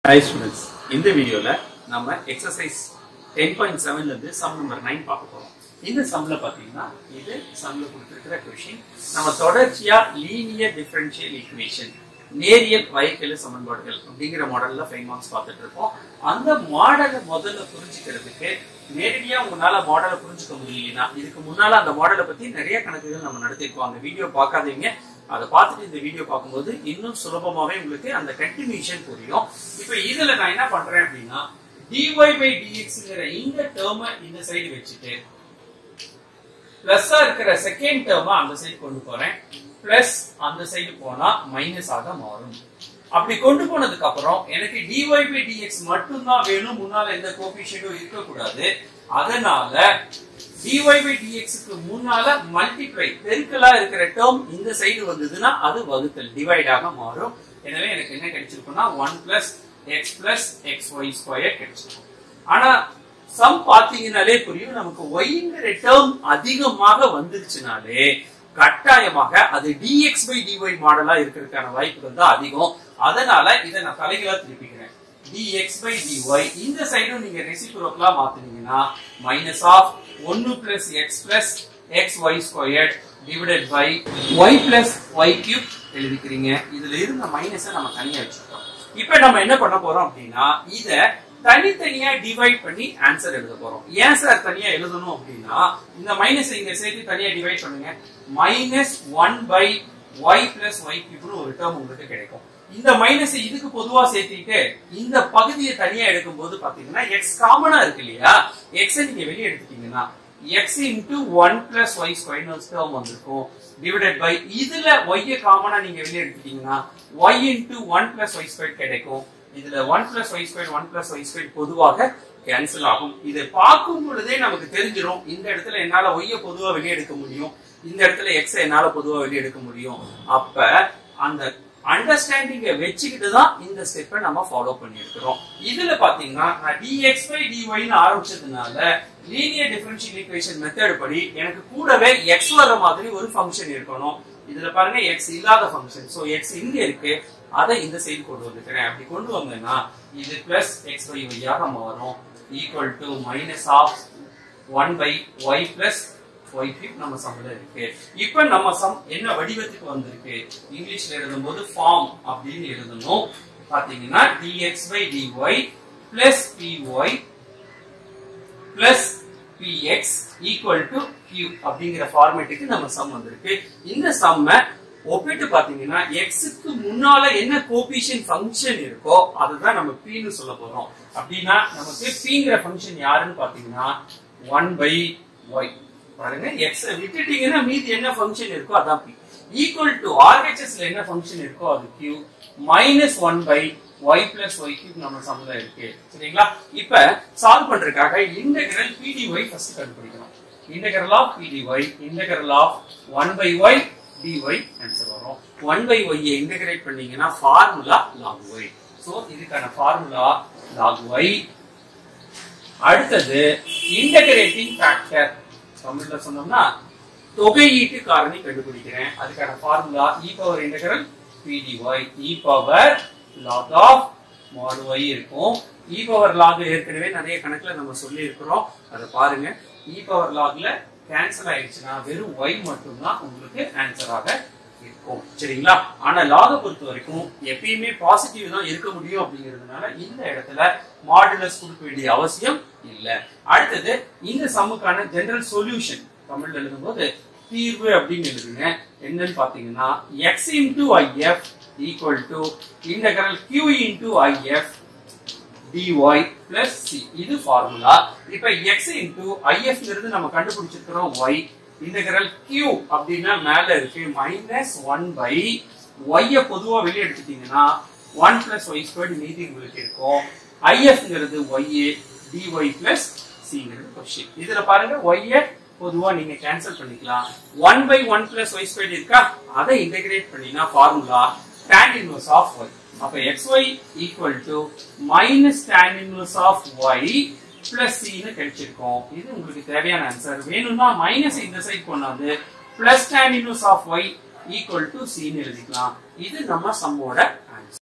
hi students இந்த வீடியோல நம்ம எக்ஸசைஸ் டென் பாயிண்ட் செவன்ல இருந்து சம் நம்பர் நைன் பார்க்க போறோம் இந்த சம்ல பாத்தீங்கன்னா இது சம்ல கொடுத்திருக்கிற கொஷின் நம்ம தொடர்ச்சியா லீனியர் டிஃபரன்ஷியல் ஈக்குவேஷன் நேரியல் வகைக்கெழு சமன்பாடுகள் அப்படிங்கிற மாடல்ல ஃபைவ் மார்க்ஸ் பார்த்துட்டு இருக்கோம் அந்த மாடலை முதல்ல புரிஞ்சுக்கிறதுக்கு நேரடியா உங்களால மாடலை புரிஞ்சுக்க முடியலனா இதுக்கு முன்னால அந்த மாடலை பத்தி நிறைய கணக்குகள் நம்ம நடத்திருக்கோம் அந்த வீடியோ பார்க்காதீங்க அதை பார்த்துட்டு இந்த வீடியோ பார்க்கும்போது இன்னும் சுலபமாவே உங்களுக்கு அந்த கண்டினியூஷன் புரியும் இப்ப இதுல நான் என்ன பண்றேன் அப்படின்னா dy பை dxங்கிற இந்த டேர்ம இந்த சைடு வச்சுட்டு பிளஸ்ஸா இருக்கிற செகண்ட் டேர்ம அந்த சைடு கொண்டு போறேன் பிளஸ் அந்த சைடு போனா மைனஸ் ஆக மாறும் அப்படி கொண்டு போனதுக்கு அப்புறம் எனக்கு dy பை dx மட்டும்தான் வேணும் முன்னால எந்த கோபிஷியன்டும் இருக்கக்கூடாது அதனால dy பை dx க்கு முன்னால மல்டிப்ளை பெருக்கலா இருக்கிற டேர்ம் இந்த சைடு வந்ததுன்னா அது வகுத்தல் டிவைட் ஆக மாறும் எனவே எனக்கு என்ன கிடைச்சிருக்கும்னா one plus x plus x y square கிடைச்சிருக்கும் ஆனா சம் பாத்தீங்கன்னாலே புரியும் நமக்கு ஒய்ங்கிற டேர்ம் அதிகமாக வந்துருச்சுனாலே கட்டாயமாக அது dx பை dy மாடலா இருக்கிறதுக்கான வாய்ப்புகள் தான் அதிகம் அதனால இதை நான் தலைகளா திருப்பிக்கிறேன் dx பை dy இந்த சைடும் நீங்க ரெசிப்ரோக்கலா மாத்துனீங்கன்னா மைனஸ் ஆஃப் ஒன்னு plus x plus x y squared divided by y plus y cube எழுதிக்கிறீங்க இதுல இருந்த மைனஸை நம்ம தனியா வச்சுக்கிட்டோம் இப்ப நம்ம என்ன பண்ண போறோம் அப்படின்னா இத தனித்தனியா டிவைட் பண்ணி ஆன்சர் எழுத போறோம் ஏன் சார் தனியா எழுதணும் அப்படின்னா இந்த மைனஸ் இங்க சேர்த்து தனியா டிவைட் பண்ணுங்க minus one by y plus y கியூப்னு ஒரு டேர்ம் உங்களுக்கு கிடைக்கும் இந்த மைனஸ் இதுக்கு பொதுவா சேர்த்திட்டு இந்த பகுதியை தனியா எடுக்கும்போது பாத்தீங்கன்னா எக்ஸ் காமனா இருக்கு இல்லையா எக்ஸ் நீங்க வெளியே எடுத்துட்டீங்கன்னா x into one plus y square term வந்திருக்கும் டிவைடட் பை இதுல ஒய்ய காமனா நீங்க வெளியே எடுத்துட்டீங்கன்னா y into one plus y square கிடைக்கும் இதுல one plus y square one plus y square பொதுவாக கேன்சல் ஆகும் இதை பார்க்கும் பொழுதே நமக்கு தெரிஞ்சிடும் இந்த இடத்துல என்னால ஒய்ய பொதுவா வெளியே எடுக்க முடியும் இந்த இடத்துல எக்ஸ் என்னால பொதுவா வெளியே எடுக்க முடியும் அப்ப அந்த அண்டர்ஸ்டாண்டிங்க வச்சுக்கிட்டு தான் இந்த ஸ்டெப்பை நம்ம ஃபாலோ பண்ணி இருக்கிறோம் இதுல பாத்தீங்கன்னா நான் dx பை dyன்னு ஆரம்பிச்சதுனால லீனியர் டிஃபரன்ஷியல் ஈக்குவேஷன் மெத்தட் படி எனக்கு கூடவே x வர மாதிரி ஒரு ஃபங்க்ஷன் இருக்கணும் இதுல பாருங்க x இல்லாத ஃபங்க்ஷன் சோ x இங்க இருக்கு அதை இந்த சைடு கொண்டு வந்துக்கிறேன் அப்படி கொண்டு வந்தேன்னா இது பிளஸ் எக்ஸ் பை ஒய்யாக மாறும் equal to minus of one by y plus y cube நம்ம சம்ல இருக்கு இப்ப நம்ம சம் என்ன வடிவத்துக்கு வந்திருக்கு இங்கிலீஷ்ல எழுதும்போது ஃபார்ம் அப்படின்னு எழுதணும் பாத்தீங்கன்னா dx by dy plus py plus px equal to q அப்படிங்கிற ஃபார்மேட்டுக்கு நம்ம சம் வந்திருக்கு இந்த சம்ம ஒப்பிட்டு பாத்தீங்கன்னா எக்ஸுக்கு முன்னால என்ன கோபிஷியன் ஃபங்க்ஷன் இருக்கோ அதுதான் நம்ம pன்னு சொல்ல போறோம் அப்படின்னா நமக்கு pங்கிற ஃபங்க்ஷன் யாருன்னு பாத்தீங்கன்னா ஒன் பை ஒய் பாருங்க எக்ஸ் விட்டுட்டீங்கன்னா மீதி என்ன ஃபங்க்ஷன் இருக்கோ அதான் p ஈக்குவல் டு ஆர்ஹெச்எஸ்ல என்ன ஃபங்க்ஷன் இருக்கோ அது q minus one by y plus y cube நம்ம சம்ல இருக்கு சரிங்களா இப்ப சால்வ் பண்றதுக்காக இன்டெகிரல் பிடிஒய் ஃபர்ஸ்ட் கண்டுபிடிக்கணும் integral of P dy integral of one by y dy answer வரும் ஒன் பை ஒய் இன்டெகிரேட் பண்ணீங்கன்னா ஃபார்முலா லாக் ஒய் சோ இதுக்கான ஃபார்முலா லாக் ஒய் அடுத்தது இன்டகிரேட்டிங் ஃபேக்டர் தமிழ்ல சொன்னோம்னா தொகையீட்டு காரணி கண்டுபிடிக்கிறேன் அதுக்கான formula e power integral P dy e power log of mod y இருக்கும் இ பவர் லாக் ஏற்கனவே நிறைய கணக்குல நம்ம சொல்லி இருக்கிறோம் அதை பாருங்க இ பவர் லாக்ல கேன்சல் ஆயிடுச்சுன்னா வெறும் ஒய் மட்டும்தான் உங்களுக்கு ஆன்சராக இருக்கும் சரிங்களா ஆனா லாக பொறுத்த வரைக்கும் எப்பயுமே பாசிட்டிவ் தான் இருக்க முடியும் அப்படிங்கிறதுனால இந்த இடத்துல மாடுலஸ் கொடுக்க வேண்டிய அவசியம் இல்ல அடுத்தது இந்த சம்முக்கான ஜெனரல் சொல்யூஷன் தமிழ்ல எழுதும்போது தீர்வு அப்படின்னு எழுதுங்க என்னன்னு பாத்தீங்கன்னா x into IF equal to integral Q into IF dy plus c இது ஃபார்முலா இப்ப x into if இருந்து நம்ம கண்டுபிடிச்சிருக்கிறோம் y இன்டகிரல் q அப்படின்னா மேல இருக்கு மைனஸ் ஒன் பை y பொதுவா வெளியே எடுத்துட்டீங்கன்னா ஒன் பிளஸ் ஒய் ஸ்கொயர்டு மீதி உங்களுக்கு இருக்கும் ifங்கிறது y dy பிளஸ் cங்கிறது கொஸ்டின் இதுல பாருங்க y பொதுவா நீங்க கேன்சல் பண்ணிக்கலாம் one by one plus y squared இருக்கா அதை இன்டகிரேட் பண்ணினா formula tan inverse of y அப்ப xy equal to minus tan inverse of y plus c னு கிடைச்சிருக்கும் இது உங்களுக்கு தேவையான ஆன்சர் வேணும்னா மைனஸ் இந்த சைடு கொண்டாந்து plus tan inverse of y equal to c னு எழுதிக்கலாம் இது நம்ம சம்மோட